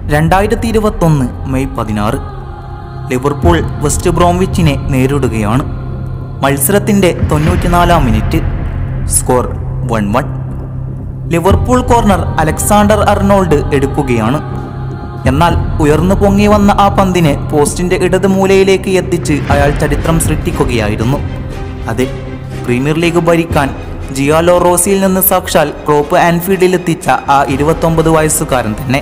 രണ്ടായിരത്തി ഇരുപത്തൊന്ന് മെയ് പതിനാറ് ലിവർപൂൾ വെസ്റ്റ് ബ്രോംവിച്ചിനെ നേരിടുകയാണ് മത്സരത്തിന്റെ തൊണ്ണൂറ്റിനാലാം minute score one one Liverpool corner Alexander Arnold എടുക്കുകയാണ് എന്നാൽ ഉയർന്നു പൊങ്ങി വന്ന ആ പന്തിനെ പോസ്റ്റിന്റെ ഇടത് മൂലയിലേക്ക് എത്തിച്ച് അയാൾ ചരിത്രം സൃഷ്ടിക്കുകയായിരുന്നു അതെ പ്രീമിയർ ലീഗ് ഭരിക്കാൻ ജിയാലോ റോസിയിൽ നിന്ന് സാക്ഷാൽ ക്ലോപ്പ് ആൻഫീൽഡിൽ എത്തിച്ച ആ ഇരുപത്തൊമ്പത് വയസ്സുകാരൻ തന്നെ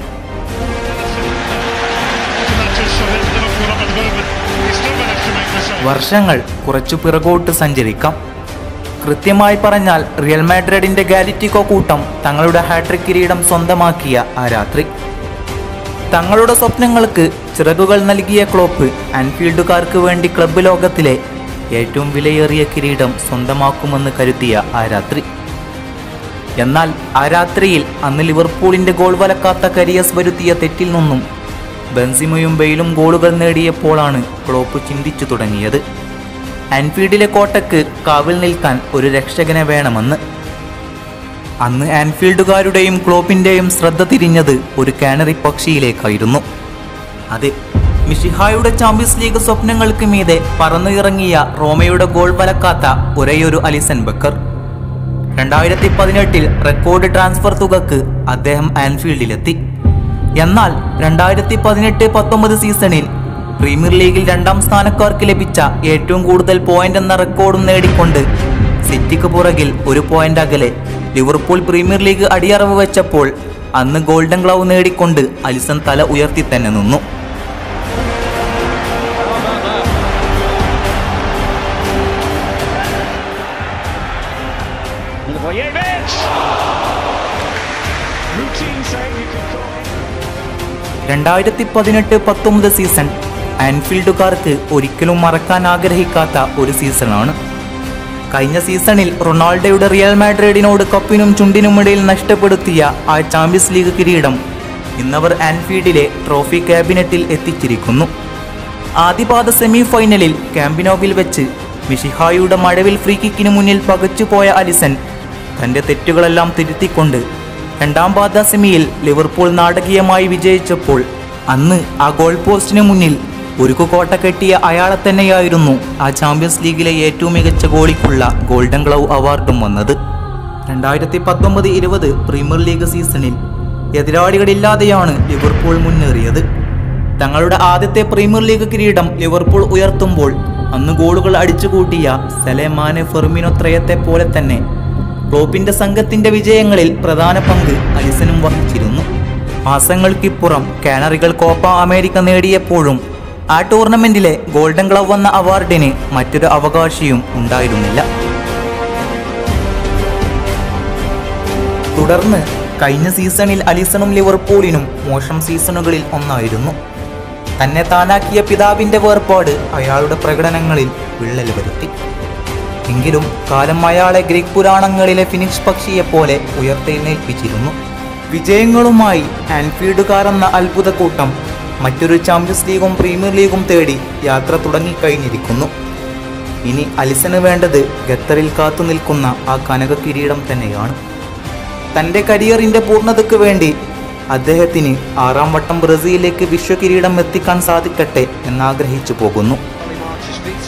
That just so that Liverpool up at the moment. He's still managed to make this up. വർഷങ്ങൾ കുറച്ചു പിറകോട്ട് സഞ്ചരിക്കാം കൃത്യമായി പറഞ്ഞാൽ റിയൽ മാഡ്രിഡിന്റെ ഗാലിറ്റിക്കോ കൂട്ടം തങ്ങളുടെ ഹാട്രിക് കിരീടം സ്വന്തമാക്കിയ ആ രാത്രി തങ്ങളുടെ സ്വപ്നങ്ങൾക്ക് ചിറകുകൾ നൽകിയ ക്ലോപ്പ് ആൻഫീൽഡുകാർക്ക് വേണ്ടി ക്ലബ്ബ് ലോകത്തിലെ ഏറ്റവും വിലയേറിയ കിരീടം സ്വന്തമാക്കുമെന്ന് കരുതിയ ആ രാത്രി എന്നാൽ ആ രാത്രിയിൽ അന്ന് ലിവർപൂളിന്റെ ഗോൾ വലക്കാത്ത കരിയസ് വരുത്തിയ തെറ്റിൽ നിന്നും ബെൻസിമയും ബെയിലും ഗോളുകൾ നേടിയപ്പോഴാണ് ക്ലോപ്പ് ചിന്തിച്ചു തുടങ്ങിയത് ആൻഫീൽഡിലെ കോട്ടയ്ക്ക് കാവൽ നിൽക്കാൻ ഒരു രക്ഷകനെ വേണമെന്ന് അന്ന് ആൻഫീൽഡുകാരുടെയും ക്ലോപ്പിന്റെയും ശ്രദ്ധ തിരിഞ്ഞത് ഒരു കാനറി പക്ഷിയിലേക്കായിരുന്നു അതെ മിഷിഹായുടെ ചാമ്പ്യൻസ് ലീഗ് സ്വപ്നങ്ങൾക്ക് മീതെ പറന്നുയിറങ്ങിയ റോമയുടെ ഗോൾ വലക്കാത്ത ഒരേയൊരു അലിസൺ ബക്കർ രണ്ടായിരത്തി പതിനെട്ടിൽ റെക്കോർഡ് ട്രാൻസ്ഫർ തുകക്ക് അദ്ദേഹം ആൻഫീൽഡിലെത്തി എന്നാൽ രണ്ടായിരത്തി പതിനെട്ട് പത്തൊമ്പത് സീസണിൽ പ്രീമിയർ ലീഗിൽ രണ്ടാം സ്ഥാനക്കാർക്ക് ലഭിച്ച ഏറ്റവും കൂടുതൽ പോയിന്റ് എന്ന റെക്കോർഡും നേടിക്കൊണ്ട് സിറ്റിക്ക് പുറകിൽ ഒരു പോയിന്റ് അകലെ ലിവർപൂൾ പ്രീമിയർ ലീഗ് അടിയറവ് വെച്ചപ്പോൾ അന്ന് ഗോൾഡൻ ഗ്ലൗ നേടിക്കൊണ്ട് അലിസൺ തല ഉയർത്തി തന്നെ നിന്നു Milivojevic! Routine save, you can call it. രണ്ടായിരത്തി പതിനെട്ട് പത്തൊമ്പത് സീസൺ ആൻഫീൽഡുകാർക്ക് ഒരിക്കലും മറക്കാൻ ആഗ്രഹിക്കാത്ത ഒരു സീസണാണ് കഴിഞ്ഞ സീസണിൽ റൊണാൾഡോയുടെ റിയൽ മാഡ്രിഡിനോട് കപ്പിനും ചുണ്ടിനുമിടയിൽ നഷ്ടപ്പെടുത്തിയ ആ ചാമ്പ്യൻസ് ലീഗ് കിരീടം ഇന്നവർ ആൻഫീൽഡിലെ ട്രോഫി ക്യാബിനറ്റിൽ എത്തിച്ചിരിക്കുന്നു ആദ്യപാദ സെമി ഫൈനലിൽ ക്യാമ്പിനോവിൽ വെച്ച് മിഷിഹായുടെ മഴവിൽ ഫ്രീ കിക്കിന് മുന്നിൽ പകച്ചുപോയ അലിസൺ തന്റെ തെറ്റുകളെല്ലാം തിരുത്തിക്കൊണ്ട് രണ്ടാം പാദ സെമിയിൽ ലിവർപൂൾ നാടകീയമായി വിജയിച്ചപ്പോൾ അന്ന് ആ ഗോൾ പോസ്റ്റിന് മുന്നിൽ ഉരുക്കു കോട്ട കെട്ടിയ അയാളെ തന്നെയായിരുന്നു ആ ചാമ്പ്യൻസ് ലീഗിലെ ഏറ്റവും മികച്ച ഗോളിക്കുള്ള ഗോൾഡൻ ഗ്ലൗ അവാർഡും വന്നത് രണ്ടായിരത്തി പത്തൊമ്പത് ഇരുപത് പ്രീമിയർ ലീഗ് സീസണിൽ എതിരാളികളില്ലാതെയാണ് ലിവർപൂൾ മുന്നേറിയത് തങ്ങളുടെ ആദ്യത്തെ പ്രീമിയർ ലീഗ് കിരീടം ലിവർപൂൾ ഉയർത്തുമ്പോൾ അന്ന് ഗോളുകൾ അടിച്ചുകൂട്ടിയ സെലെമാനെ ഫെർമിനോ ത്രയത്തെ പോലെ തന്നെ ക്ലോപ്പിന്റെ സംഘത്തിന്റെ വിജയങ്ങളിൽ പ്രധാന പങ്ക് അലിസനും വഹിച്ചിരുന്നു മാസങ്ങൾക്കിപ്പുറം കാനറികൾ കോപ്പ അമേരിക്ക നേടിയപ്പോഴും ആ ടൂർണമെന്റിലെ ഗോൾഡൻ ഗ്ലവ് എന്ന അവാർഡിന് മറ്റൊരു അവകാശിയും ഉണ്ടായിരുന്നില്ല തുടർന്ന് കഴിഞ്ഞ സീസണിൽ അലിസണും ലിവർപൂളിനും മോശം സീസണുകളിൽ ഒന്നായിരുന്നു തന്നെ താനാക്കിയ പിതാവിന്റെ വേർപാട് അയാളുടെ പ്രകടനങ്ങളിൽ വിള്ളൽ വരുത്തി എങ്കിലും കാലം അയാളെ ഗ്രീക്ക് പുരാണങ്ങളിലെ ഫിനിക്സ് പക്ഷിയെപ്പോലെ ഉയർത്തെഴുന്നേൽപ്പിച്ചിരുന്നു വിജയങ്ങളുമായി ആൻഫീൽഡുകാരെന്ന അത്ഭുത കൂട്ടം മറ്റൊരു ചാമ്പ്യൻസ് ലീഗും പ്രീമിയർ ലീഗും തേടി യാത്ര തുടങ്ങിക്കഴിഞ്ഞിരിക്കുന്നു ഇനി അലിസന് വേണ്ടത് ഖത്തറിൽ കാത്തു നിൽക്കുന്ന ആ കനക കിരീടം തന്നെയാണ് തന്റെ കരിയറിന്റെ പൂർണ്ണതയ്ക്ക് വേണ്ടി അദ്ദേഹത്തിന് ആറാം വട്ടം ബ്രസീലിലേക്ക് വിശ്വകിരീടം എത്തിക്കാൻ സാധിക്കട്ടെ എന്നാഗ്രഹിച്ചു പോകുന്നു He marches feet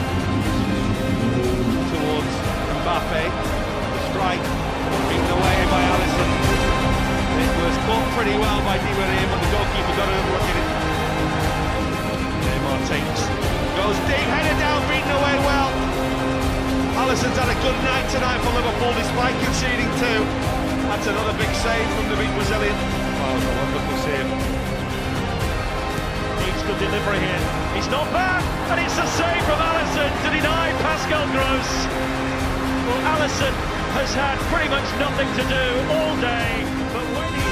towards Mbappe. The strike beaten away by Alisson. It was caught pretty well by Di Maria, but the goalkeeper got a look at it. Neymar takes, goes deep, headed down, beaten away well. Alisson's had a good night tonight for Liverpool despite conceding two. That's another big save from the big Brazilian. Oh, it's a wonderful save. Needs good delivery here. He's not bad, and it's a save from Allison to deny Pascal Gross. Well, Allison has had pretty much nothing to do all day, but when he